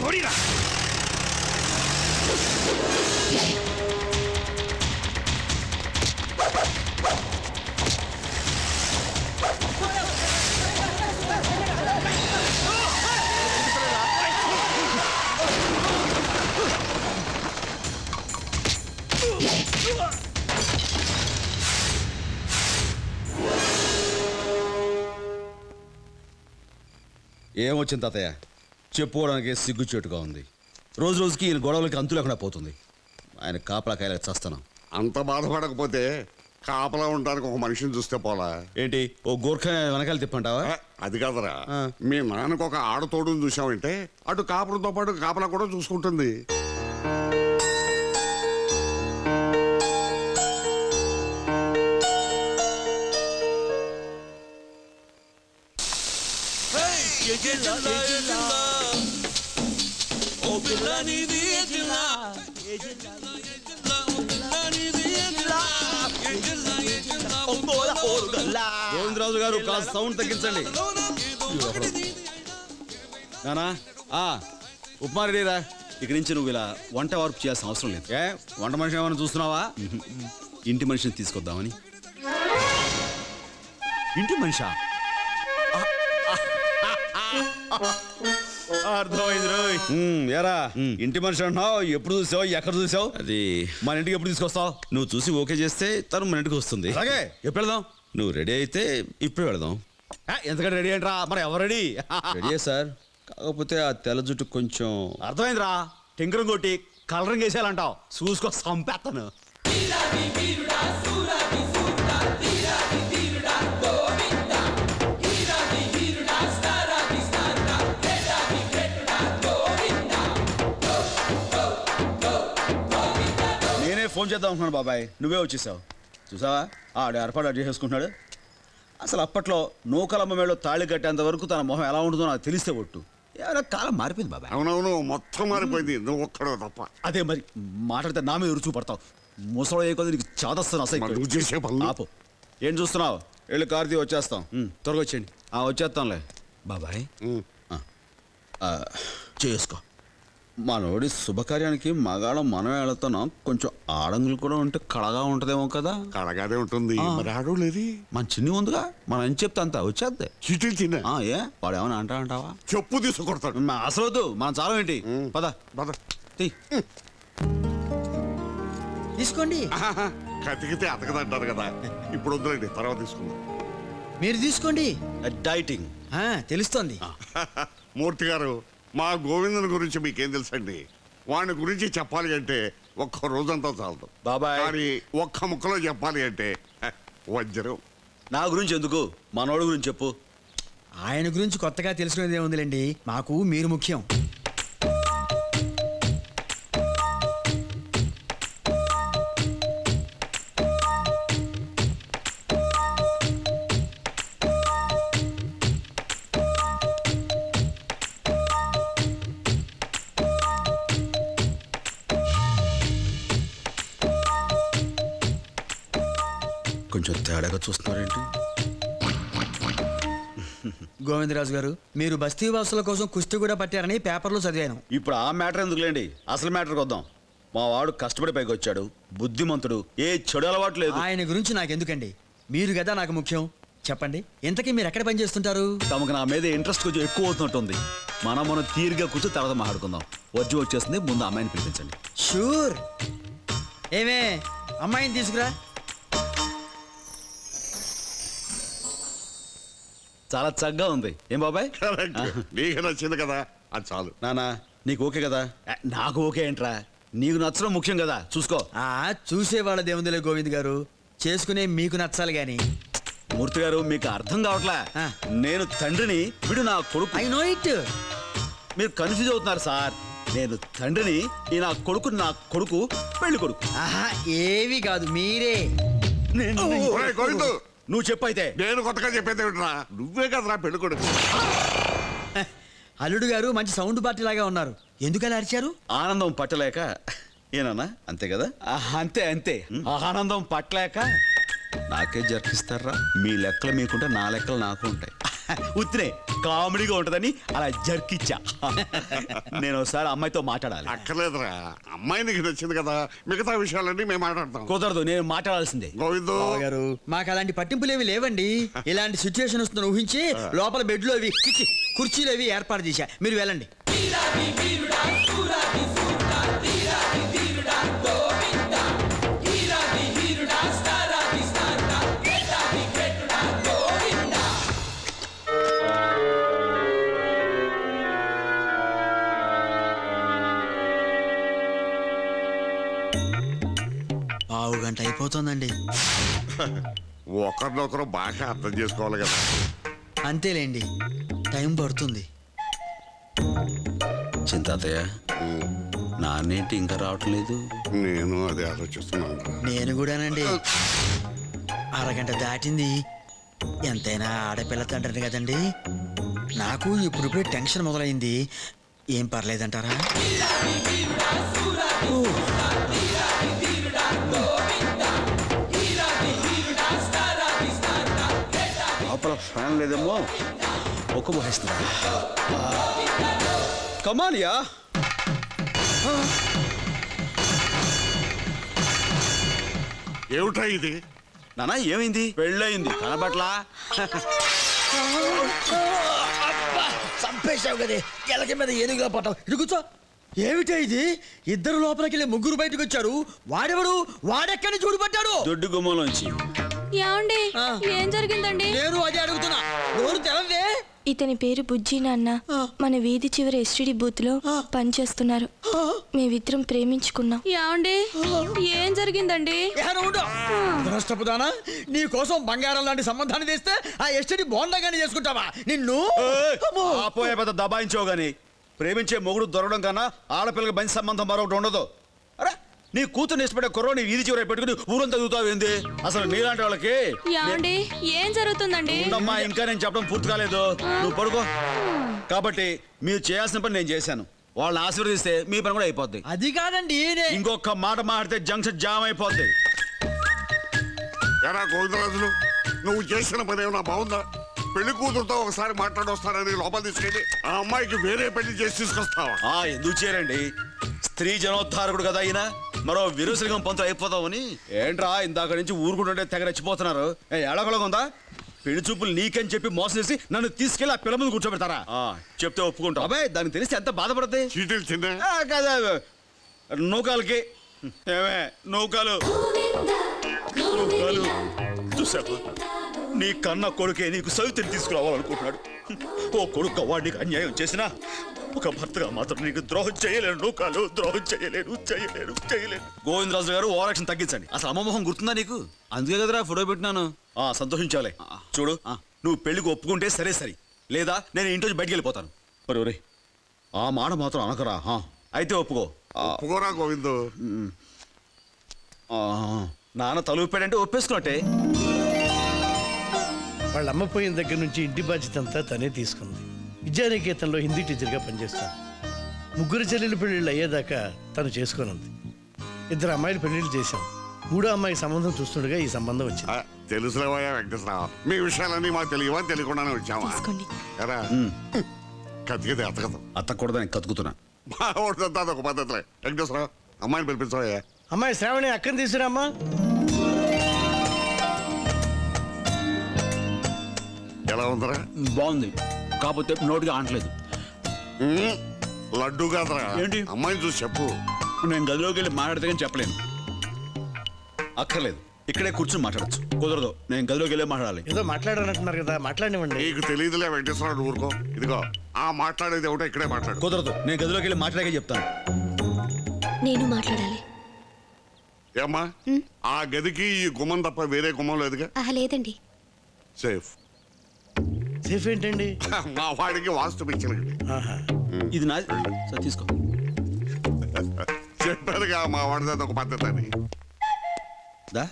పొడిరా ఏమొచ్చింది తాతయ్య చెప్పుకోవడానికి సిగ్గుచేటుగా ఉంది రోజు రోజుకి ఈయన గొడవలకి అంతు లేకుండా పోతుంది ఆయన కాపలా కాయలకు చస్తాను అంత బాధపడకపోతే కాపలా ఉండడానికి ఒక మనిషిని చూస్తే పోలా ఏంటి ఓ గోర్ఖా వెనకాల తిప్పంటావా ఏ, అది కాదురా ఆ. మీ నాన్నకు ఒక ఆడతోడుని చూసామంటే అటు కాపురంతో పాటు కాపలా కూడా చూసుకుంటుంది గోవిందరాజు గారు కాస్త సౌండ్ తగ్గించండి నానా ఆ ఉప్మా రెడీరా ఇక్కడి నుంచి నువ్వు ఇలా వంట వార్పు చేయాల్సిన అవసరం లేదు ఏ వంట మనిషి ఏమైనా చూస్తున్నావా ఇంటి మనిషిని తీసుకొద్దామని ఇంటి మనిషా అర్థమైంది రోయ్ ఉమ్, ఏరా ఇంటి మనిషి అంటున్నావు ఎప్పుడు చూసావు ఎక్కడ చూసావు అది మన ఇంటికి ఎప్పుడు తీసుకొస్తావు నువ్వు చూసి ఓకే చేస్తే తను మన ఇంటికి వస్తుంది అలాగే ఎప్పుడు వెళదాం నువ్వు రెడీ అయితే ఇప్పుడు వెళదాం ఎంతకంటే రెడీ ఏంట్రా మరి ఎవరు రెడీ రెడీ సార్ కాకపోతే ఆ తెల్ల జుట్టు కొంచెం అర్థమైందిరా టింకరం కొట్టి కలరింగ్ వేసేయాలంటావు చూసుకో సంపేస్తాను నేనే ఫోన్ చేద్దాం అనుకున్నాను బాబాయ్ నువ్వే వచ్చేసావు చూసావా ఆడు ఏర్పాటు అడ్జస్ట్ చేసుకుంటున్నాడు అసలు అప్పట్లో నూకలమ్మ మేడలో తాళి కట్టేంత వరకు తన మొహం ఎలా ఉంటుందో నాకు తెలిస్తే ఒట్టు ఏమైనా కాలం మారిపోయింది బాబాయ్ అవునవును మొత్తం మారిపోయింది నువ్వు ఒక్కడో తప్ప అదే మరి మాట్లాడితే నా మీద రుచి పడతావు ముసలో ఏ కొద్ది నీకు చాదస్తాను మరి అసలు నువ్వు చేసే పనులు ఆపు ఏం చూస్తున్నావు వెళ్ళి కార్తీ వచ్చేస్తాం ఉమ్, త్వరగా వచ్చేయండి ఆ వచ్చేస్తాంలే బాబాయ్ ఉమ్. ఆ, ఆ, చేసుకో మనోడి శుభకార్యానికి మగాళ్ళం మనం వెళుతున్నాం కొంచెం ఆడంగులు కూడా ఉంటే కళగా ఉంటదేమో కదా కడగానే ఉంటుంది ఆ. మరి ఆడు లేది మన చిన్ని ఉందిగా మనం ఏం చెప్తే అంతా వచ్చేద్ది చిటిల్ తిన్న ఆ, ఏ వాడు ఏమైనా అంటా అంటావా చెప్పు తీసుకొడతాడు మ- అసలు వద్దు మనం చాలా ఏంటి ఉమ్. పద పద. తీ తీసుకోండి ఆహాహా, కతికితే అతకదంటారు కదా ఇప్పుడు వద్దులేండి తర్వాత తీసుకుందాం మీరు తీసుకోండి డైటింగ్ ఆ, తెలుస్తోంది మూర్తి గారు మా గోవిందుని గురించి మీకేం తెలుసండి వాడి గురించి చెప్పాలి అంటే ఒక్క రోజంతా చాలదు బాబాయ్. కానీ ఒక్క ముక్కలో చెప్పాలి అంటే హ, వజ్రం నా గురించి ఎందుకు మనోడి గురించి చెప్పు ఆయన గురించి కొత్తగా తెలుసుకునేది ఏముందిలేండి మాకు మీరు ముఖ్యం కొంచెం తేడాగా చూస్తున్నారేంటి గోవిందరాజు గారు మీరు బస్తీ వాసుల కోసం కుస్తీ కూడా పట్టారని పేపర్లో చదివాను ఇప్పుడు ఆ మ్యాటర్ ఎందుకులేండి అసలు మ్యాటర్కి వద్దాం మా వాడు కష్టపడి పైకి వచ్చాడు బుద్ధిమంతుడు ఏ చెడు అలవాటు లేదు ఆయన గురించి నాకు ఎందుకండి మీరు కదా నాకు ముఖ్యం చెప్పండి ఇంతకీ మీరు ఎక్కడ పని చేస్తుంటారు తమకు నా మీద ఇంట్రెస్ట్ కొంచెం ఎక్కువ అవుతున్నట్టుంది మనం మనం తీరిగా కూర్చొని తర్వాత మాట్లాడుకుందాం వజ్జు వచ్చేస్తుంది ముందు అమ్మాయిని పిలిపించండి షూర్ ఏమే అమ్మాయిని తీసుకురా చాలా చక్కగా ఉంది ఏం బాబాయ్ కరెక్ట్ నీకు నచ్చింది కదా అది చాలు నానా నీకు ఓకే కదా ఆ, నాకు ఓకే ఏంట్రా నీకు నచ్చడం ముఖ్యం కదా చూసుకో ఆ చూసేవాళ్ళది ఏముందిలే గోవింద్ గారు చేసుకునే మీకు నచ్చాలి గాని మూర్తి గారు మీకు అర్థం కావట్లే ఆ. నేను తండ్రిని వీడు నా కొడుకు ఐ నో ఇట్ మీరు కన్ఫ్యూజ్ అవుతున్నారు సార్ నేను తండ్రిని ఈ నా కొడుకు నా కొడుకు పెళ్లి కొడుకు ఆహా ఏవి కాదు మీరే నేను ఒరేయ్ గోవిందు నువ్వు చెప్పైతే నేను కొత్తగా చెప్పేది ఏమిట్రా నువ్వే కదరా పెళ్లి కొడుకు అల్లుడు గారు మంచి సౌండ్ పార్టీ లాగా ఉన్నారు ఎందుకలా అరిచారు ఆనందం పట్టలేక ఏనన్నా అంతే కదా ఆ, అంతే అంతే ఆనందం పట్టలేక నాకే జరిపిస్తారా మీ లెక్కలు మీకుంటే నా లెక్కలు నాకు ఉంటాయి ఉత్తినే కామెడీగా ఉంటదని అలా జర్కిచ్చా నేను ఒకసారి అమ్మాయితో మాట్లాడాలి అక్కర్లేదురా అమ్మాయి నీకు నచ్చింది కదా మిగతా విషయాలన్నీ మేము మాట్లాడతాం కుదరదు నేను మాట్లాడాల్సిందే గోవిందు గారు మాకు అలాంటి పట్టింపులు ఏమి లేవండి ఇలాంటి సిచ్యువేషన్ వస్తుందని ఊహించి లోపల బెడ్లు అవి చిచ్చి కుర్చీలు అవి ఏర్పాటు చేశా మీరు వెళ్ళండి పావు గంట అయిపోతుందండి ఒకరినొకరు బాగా అర్థం చేసుకోవాలి కదా అంతేలేండి టైం పడుతుంది చింతాతయ్య నాన్నేంటి ఇంకా రావట్లేదు నేను అదే ఆలోచిస్తున్నాను రా. నేను కూడానండి అరగంట దాటింది ఎంతైనా ఆడపిల్ల తండ్రిని కదండి నాకు ఇప్పుడిప్పుడే టెన్షన్ మొదలైంది ఏం పర్లేదంటారా లోపల ఫ్యాన్ లేదేమో ఒక్క పోయిస్తున్నా కమాలియా ఏమిటా ఇది నానా ఏమైంది పెళ్ళయింది కనబట్లా చంపేశావు కదే ఎలక మీద ఏనుగులా పట్టావు ఇది కూర్చో ఏమిటా ఇది ఇద్దరు లోపలికి వెళ్ళి ముగ్గురు బయటకు వచ్చారు వాడెవడు వాడెక్కడి చూడబడ్డాడు దొడ్డు గుమ్మలోంచి యాండి ఆ. ఏం జరిగిందండి నేను అదే అడుగుతున్నా నోరు తెలవే ఇతని పేరు బుజ్జి నాన్న ఆ. మన వీధి చివరి ఎస్టిడి బూత్ లో ఆ. పనిచేస్తున్నారు మేమిద్దరం ప్రేమించుకున్నాం యాండి ఏం జరిగిందండి నష్టపుదానా నీ కోసం బంగారం లాంటి సంబంధాన్ని తెస్తే ఆ ఎస్టడి బోండాగానే చేసుకుంటావా నిన్ను అమ్మో. ఆపోయే పెద్ద దబాయించావు గాని ప్రేమించే మొగుడు దొరకడం కన్నా ఆడపిల్లకి మంచి సంబంధం మరొకటి ఉండదు అరే నీ కూతురు ఇష్టపడే కుర్రోని వీధి చివర పెట్టుకుని ఊరంతా చదువుతావు ఏంది అసలు నీలాంటి వాళ్ళకి యాండి ఏం జరుగుతుందండి ఉండమ్మా ఇంకా నేను చెప్పడం పూర్తి కాలేదు నువ్వు పడుకో కాబట్టి మీరు చేయాల్సిన పని నేను చేశాను వాళ్ళని ఆశీర్వదిస్తే మీ పని కూడా అయిపోద్ది అది కాదండి నే- ఇంకొక మాట మాడితే జంక్షన్ జామ్ అయిపోద్ది ఎరా గోవిందరాజులు నువ్వు చేసిన పని ఏమైనా బాగుందా పెళ్లి కూతురుతో ఒకసారి మాట్లాడొస్తానని లోపల తీసుకెళ్ళి ఆ అమ్మాయికి వేరే పెళ్లి చేసి తీసుకొస్తావా ఆ ఎందుకు చేరండి స్త్రీ జనోద్ధారకుడు కదా అయినా మరో విరుసలిగం పంతులు అయిపోతామని ఏంట్రా ఇందాక నుంచి ఊరుకుంటుంటే తెగ రెచ్చిపోతున్నారు ఎడగలగా ఉందా పెళ్లి చూపులు నీకని చెప్పి మోసం చేసి నన్ను తీసుకెళ్లి ఆ పిల్ల ముందు కూర్చోబెడతారా ఆ, చెప్తే ఒప్పుకుంటా అబ్బాయి దానికి తెలిస్తే ఎంత బాధపడద్ది చీటీలు చిన్న ఆ, కదా నూకాలకి ఏమే నూకాలు నూకాలు చూసావా నీ కన్న కొడుకే నీకు సవితిని తీసుకురావాలనుకుంటున్నాడు ఓ కొడుకు వాడికి అన్యాయం చేసినా ఒక భర్తగా మాత్రం నీకు ద్రోహం చేయలేను నూకాలు ద్రోహం చేయలేను చేయలేను చేయలేను గోవిందరాజు గారు ఓవరాక్షన్ తగ్గించండి అసలు అమ్మమోహం గుర్తుందా నీకు అందుకే కదరా ఫోటో పెట్టినాను ఆ సంతోషించాలి చూడు నువ్వు పెళ్లికి ఒప్పుకుంటే సరే సరే లేదా నేను ఇంటి బయటికి వెళ్ళిపోతాను మరి ఒరేయ్, ఆ మాట మాత్రం అనకరా ఆ, అయితే ఒప్పుకో ఆ, పోరా గోవిందు ఆ, నాన్న తలుపాడంటే ఒప్పేసుకున్నట్టే వాళ్ళ అమ్మ పోయిన దగ్గర నుంచి ఇంటి బాధ్యత అంతా తనే తీసుకుంది విద్యానికేతన్లో హిందీ టీచర్గా పనిచేస్తాను ముగ్గురు చెల్లెలు పెళ్ళిళ్ళు అయ్యేదాకా తను చేసుకోనుంది ఇద్దరు అమ్మాయిలు పెళ్ళిళ్ళు చేశాం మూడో అమ్మాయి సంబంధం చూస్తుండగా ఈ సంబంధం వచ్చింది ఆ, తెలుసులేవయ్యా వెంకటేశ్వరరావు మీ విషయాలన్నీ మాకు తెలియవా తెలియకుండానే వచ్చావా తీసుకోండి ఎరా కతికితే అతకదు అత్తకూడదని కతుకుతున్నా మా ఊరిదంతా అదొక పద్ధతిలే వెంకటేశ్వరరావు అమ్మాయిని పిలిపించవయ్యా అమ్మాయి శ్రావణి అక్కని తీసుకురామ్మా ఎలా ఉందరా బాగుంది కాకపోతే నోటిగా ఆనట్లేదు ఉమ్, లడ్డు కాదరా ఏంటి? అమ్మాయిని చూసి చెప్పు నేను గదిలోకి వెళ్ళి మాట్లాడితే కానీ చెప్పలేను అక్కర్లేదు ఇక్కడే కూర్చొని మాట్లాడచ్చు కుదరదు నేను గదిలోకి వెళ్ళి మాట్లాడాలి ఏదో మాట్లాడాలంటున్నారు కదా మాట్లాడినివ్వండి నీకు తెలియదులే వెంకటేశ్వరరావు ఊరుకో ఇదిగో ఆ మాట్లాడేది ఒకటో ఇక్కడే మాట్లాడు కుదరదు నేను గదిలోకి వెళ్ళి మాట్లాడాకే చెప్తాను నేను మాట్లాడాలి ఏమ్మా ఆ గదికి ఈ గుమ్మం తప్ప వేరే గుమ్మం లేదుగా ఆహా లేదండి సేఫ్ సేఫ్ ఏంటండి మా వాడికి వాస్తు పిచ్చినది ఆహా. ఇది నా సరే తీసుకో చెప్పారుగా మా వాడిది ఒక పద్ధతి అని దా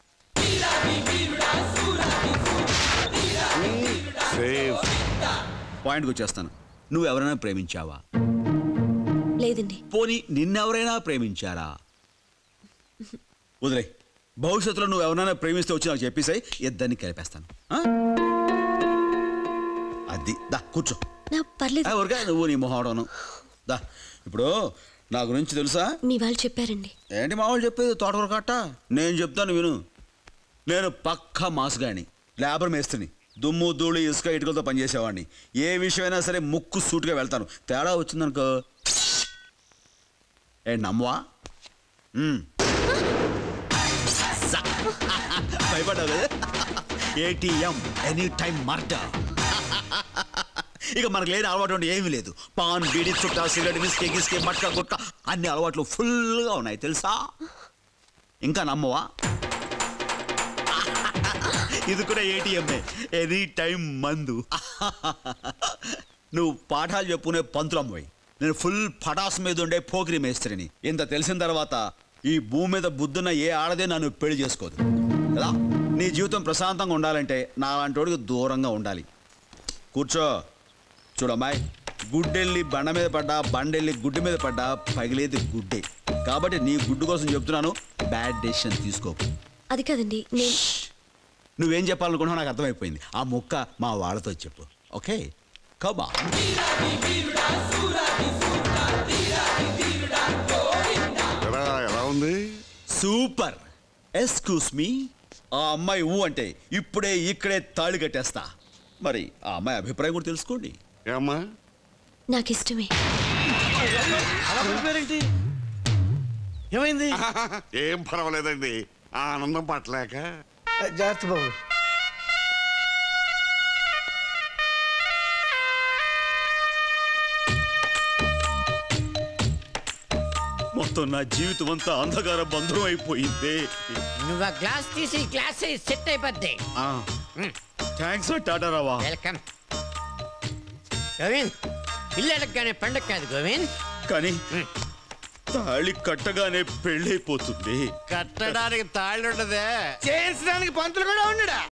సేఫ్ పాయింట్కి వచ్చేస్తాను నువ్వు ఎవరైనా ప్రేమించావా లేదండి పోనీ నిన్నెవరైనా ప్రేమించారా వదిలే భవిష్యత్తులో నువ్వు ఎవరైనా ప్రేమిస్తే వచ్చి నాకు చెప్పేసాయి ఇద్దరిని కలిపేస్తాను ఆ? అది దా కూర్చో నా పర్లేదు ఆ, ఊరికే నువ్వు నీ మొహవడను దా ఇప్పుడు నా గురించి తెలుసా మీ వాళ్ళు చెప్పారండి ఏంటి మా వాళ్ళు చెప్పేది తోటకూర కట్ట నేను చెప్తాను విను నేను పక్క మాసుగాని లేబర్ మేస్త్రిని దుమ్ము ధూళి ఇసుక ఇటుకలతో పనిచేసేవాడిని ఏ విషయమైనా సరే ముక్కు సూటుగా వెళ్తాను తేడా వచ్చిందనుకో ఏ నమ్మవా మ్మ్. స. భయపడ్డావు కదా ఏటీఎం ఎనీ టైం మర్డర్ ఇక మనకు లేని అలవాటు అంటే ఏమీ లేదు పాన్ బీడి చుట్టా సిగరెట్ విస్కే గిస్కే మట్కా గుట్క అన్ని అలవాట్లు ఫుల్గా ఉన్నాయి తెలుసా ఇంకా నమ్మవా ఇది కూడా ఏటీఎంఏ ఎనీ టైం మందు నువ్వు పాఠాలు చెప్పుకునే పంతులమ్మవి నేను ఫుల్ పటాస్ మీద ఉండే పోకిరి మేస్త్రిని ఇంత తెలిసిన తర్వాత ఈ భూమి మీద బుద్ధున్న ఏ ఆడదే నన్ను పెళ్లి చేసుకోదు కదా నీ జీవితం ప్రశాంతంగా ఉండాలంటే నా లాంటి వాడికి దూరంగా ఉండాలి కూర్చో చూడమ్మాయి గుడ్డెళ్ళి బండ మీద పడ్డా బండెళ్ళి గుడ్డు మీద పడ్డా పగిలేది గుడ్డే కాబట్టి నీ గుడ్డు కోసం చెప్తున్నాను బ్యాడ్ డెసిషన్ తీసుకోకు అది కదండి నేను నువ్వేం చెప్పాలనుకున్నావు నాకు అర్థమైపోయింది ఆ ముక్క మా వాళ్ళతో చెప్పు ఓకే కబా ఎలా ఎలా ఉంది సూపర్ ఎస్క్యూస్ మీ ఆ అమ్మాయి ఊ అంటే ఇప్పుడే ఇక్కడే తాళి కట్టేస్తా మరి ఆ అమ్మాయి అభిప్రాయం కూడా తెలుసుకోండి ఏమ్మా నాకు ఇష్టమే అలా పడిపోయారేంటి ఏమైంది ఏం పర్వాలేదండి ఆ ఆనందం పట్టలేక జాగ్రత్త బాబు మొత్తం నా జీవితం అంతా అంధకార బంధం అయిపోయింది నువ్వు ఆ గ్లాస్ తీసి గ్లాస్ సెట్ అయిపోద్ది థ్యాంక్స్ టాటా రావా వెల్కమ్ గోవింద్ ఇల్లు అడగగానే పండగ కాదు గోవింద్ కానీ తాళి కట్టగానే పెళ్ళైపోతుంది కట్టడానికి తాళ్ళు ఉండదే చేయించడానికి పంతులు కూడా ఉండడా